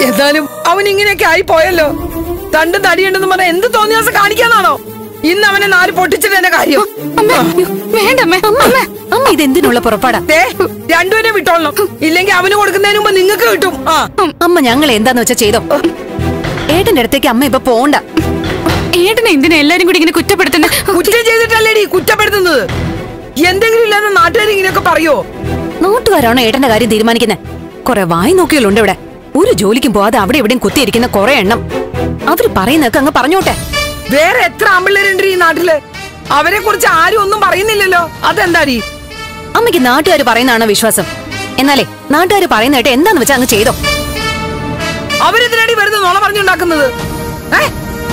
എന്നാലും അവൻ ഇങ്ങനെയൊക്കെ ആയി പോയല്ലോ തണ്ടും തടിയുണ്ടെന്ന് പറഞ്ഞ എന്ത് തോന്നിയ ദിവസം കാണിക്കാന്നാണോ ഇന്ന് അവനെ നാല് പൊട്ടിച്ചിട്ട് എന്റെ കാര്യം അമ്മ വേണ്ട അമ്മ അമ്മ അമ്മ ഇത് എന്തിനുള്ള പുറപ്പാടാ ദേ രണ്ടുപേരെ വിട്ടോളണം ഇല്ലെങ്കിൽ അവന് കൊടുക്കുന്നതിന് മുമ്പ് നിങ്ങൾക്ക് കിട്ടും ആ അമ്മ ഞങ്ങൾ എന്താന്ന് വെച്ചാ ചെയ്തോ ഏട്ടന്റെ അടുത്തേക്ക് അമ്മ ഇപ്പൊ പോണ്ട ഏട്ടനെ എന്തിനാ എല്ലാരും കൂടി ഇങ്ങനെ കുറ്റപ്പെടുത്തുന്നത് കുറ്റം ചെയ്തിട്ടല്ലേടി കുറ്റപ്പെടുത്തുന്നത് എന്തെങ്കിലും ഇല്ലാതെ നാട്ടുകാർ ഇങ്ങനെയൊക്കെ പറയോ നാട്ടുകാരാണോ ഏട്ടന്റെ കാര്യം തീരുമാനിക്കുന്നത് കുറെ വായി നോക്കിയുണ്ട് ഇവിടെ ഒരു ജോലിക്കും പോവാതെ അവിടെ എവിടെയും കുത്തിയിരിക്കുന്ന കുറെ എണ്ണം അവര് പറയുന്നതൊക്കെ അങ്ങ് പറഞ്ഞോട്ടെ വേറെ എത്ര ആമ്പിള്ളേരുണ്ട് ഈ നാട്ടില് അവരെ കുറിച്ച് ആരും ഒന്നും പറയുന്നില്ലല്ലോ അതെന്താടി അമ്മയ്ക്ക് നാട്ടുകാർ പറയുന്നതാണോ വിശ്വാസം എന്നാലേ നാട്ടുകാർ പറയുന്ന കേട്ട് എന്താന്ന് വെച്ചാ അങ്ങ് ചെയ്തോ അവരെന്തിനാടി വെറുതെ നുണ പറഞ്ഞുണ്ടാക്കുന്നത് ഏ?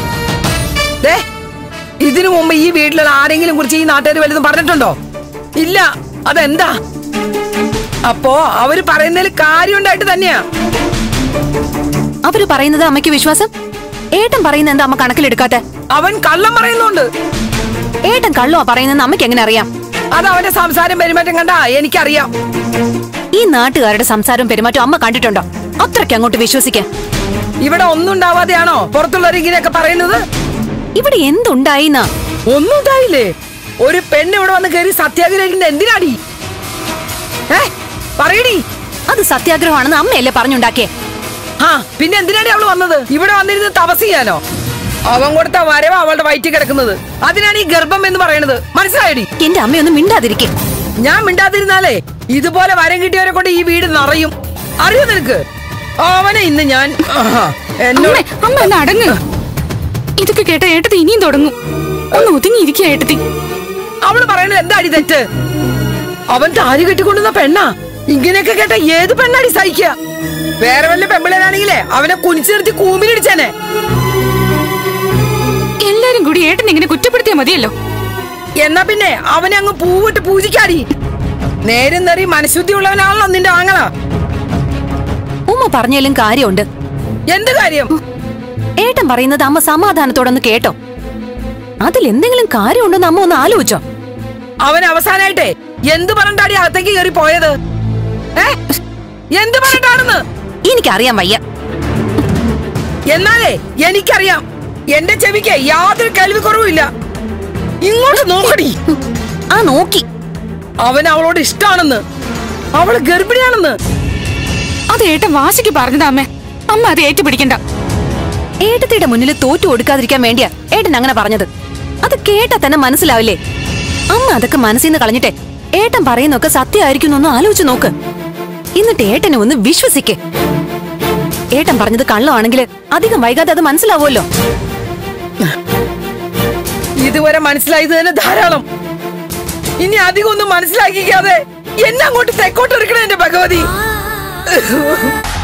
ദേ, ഇതിനു മുമ്പ് ഈ വീട്ടിലുള്ള ആരെങ്കിലും കുറിച്ച് ഈ നാട്ടുകാർ വലുതും പറഞ്ഞിട്ടുണ്ടോ ഇല്ല അതെന്താ അപ്പോ അവര് പറയുന്നതിൽ കാര്യമുണ്ടായിട്ട് തന്നെയാ അവര് പറയുന്നത് അമ്മയ്ക്ക് വിശ്വാസം ഏട്ടൻ പറയുന്ന എന്താ അമ്മ കണക്കിലെടുക്കാത്ത അവൻ കള്ളം പറയുന്നുണ്ട് ഏട്ടൻ കള്ളുവാ പറയുന്നെന്ന് അമ്മയ്ക്ക് എങ്ങനെ അറിയാം അത് അവന്റെ സംസാരം പെരുമാറ്റം കണ്ടാ എനിക്കറിയാം ഈ നാട്ടുകാരുടെ സംസാരവും പെരുമാറ്റവും അമ്മ കണ്ടിട്ടുണ്ടോ അത്രയ്ക്ക് അങ്ങോട്ട് വിശ്വസിക്കാൻ ഇവിടെ ഒന്നും ഉണ്ടാവാതെയാണോ പുറത്തുള്ളവർ ഇങ്ങനെയൊക്കെ പറയുന്നത് ഇവിടെ എന്തുണ്ടായിന്നാ ഒന്നും ഉണ്ടായില്ലേ ഒരു പെണ്ണ് ഇവിടെ വന്ന് കയറി സത്യാഗ്രഹിക്കുന്നത് എന്തിനാടി ഏ പറയടി അത് സത്യാഗ്രഹമാണെന്ന് അമ്മയല്ലേ പറഞ്ഞുണ്ടാക്കിയേ ആ പിന്നെ എന്തിനാടി അവള് വന്നത് ഇവിടെ വന്നിരുന്ന് തപസ് ചെയ്യാനോ അവൻ കൊടുത്ത വരവ അവളുടെ വയറ്റിൽ കിടക്കുന്നത് അതിനാണ് ഈ ഗർഭം എന്ന് പറയുന്നത് മനസ്സിലായടി എന്റെ അമ്മയൊന്നും മിണ്ടാതിരിക്കേ ഞാൻ മിണ്ടാതിരുന്നാലേ ഇതുപോലെ വരം കിട്ടിയവരെ കൊണ്ട് ഈ വീട് നിറയും അറിയോ നിനക്ക് അവനെ ഇന്ന് ഞാൻ ആഹാ, എന്നോട് അമ്മ അമ്മ ഒന്ന് അടങ്ങ് ഇതൊക്കെ കേട്ട ഏട്ടത്തി ഇനിയും തുടങ്ങും ഒന്ന് ഒതുങ്ങിയിരിക്കുക ഏട്ടത്തി അവള് പറയുന്നത് എന്താടി തെറ്റ് അവൻ താലി കെട്ടിക്കൊണ്ടുവന്ന പെണ്ണാ ഇങ്ങനെയൊക്കെ കേട്ട ഏത് പെണ്ണാടി സഹിക്കുക വേറെ വല്ല പെമ്പിളനാണെങ്കിലേ അവനെ കുനിച്ചു നിർത്തി കൂമ്പിലിടിച്ചേനെ എല്ലാരും കൂടി ഏട്ടൻ ഇങ്ങനെ കുറ്റപ്പെടുത്തിയാ മതിയല്ലോ എന്നാ പിന്നെ അവനെ അങ്ങ് പൂവിട്ട് പൂജിക്കാടി നേരും നേറി മനഃശുദ്ധി ഉള്ളവനാണല്ലോ നിന്റെ ആങ്ങള ഉമ്മ പറഞ്ഞാലും കാര്യമുണ്ട് എന്ത് കാര്യം ഏട്ടൻ പറയുന്നത് അമ്മ സമാധാനത്തോടൊന്ന് കേട്ടോ അതിൽ എന്തെങ്കിലും കാര്യമുണ്ടെന്ന് അമ്മ ഒന്ന് ആലോചിച്ചോ അവൻ അവസാനായിട്ടേ എന്ത് പറഞ്ഞിട്ടാടി അകത്തേക്ക് കയറി പോയത് ഏ എന്ത് പറഞ്ഞിട്ടാണെന്ന് എനിക്കറിയാൻ വയ്യ എന്നാലേ എനിക്കറിയാം എന്റെ ചെവിക്ക് യാതൊരു കേൾവി കുറവുമില്ല ഇങ്ങോട്ട് നോക്കടി ആ നോക്കി അവൻ അവളോട് ഇഷ്ടാണെന്ന് അവള് ഗർഭിണിയാണെന്ന് അത് ഏട്ടൻ വാശിക്ക് പറഞ്ഞതാ അമ്മേ അമ്മ അത് ഏറ്റുപിടിക്കണ്ട ഏട്ടത്തിയുടെ മുന്നിൽ തോറ്റു കൊടുക്കാതിരിക്കാൻ വേണ്ടിയാ ഏട്ടൻ അങ്ങനെ പറഞ്ഞത് അത് കേട്ടാ തന്നെ മനസ്സിലാവില്ലേ അമ്മ അതൊക്കെ മനസ്സിൽ നിന്ന് കളഞ്ഞിട്ടെ ഏട്ടൻ പറയുന്നൊക്കെ സത്യമായിരിക്കും എന്നൊന്ന് ആലോചിച്ച് നോക്ക് എന്നിട്ട് ഏട്ടനെ ഒന്ന് വിശ്വസിക്ക് ഏട്ടൻ പറഞ്ഞത് കള്ളമാണെങ്കിൽ അധികം വൈകാതെ അത് മനസ്സിലാവുമല്ലോ ഇതുവരെ മനസ്സിലായത് തന്നെ ധാരാളം ഇനി അധികം ഒന്നും മനസ്സിലാക്കിക്കാതെ എന്നെ അങ്ങോട്ട് തെക്കോട്ട് എടുക്കണേ എന്റെ ഭഗവതി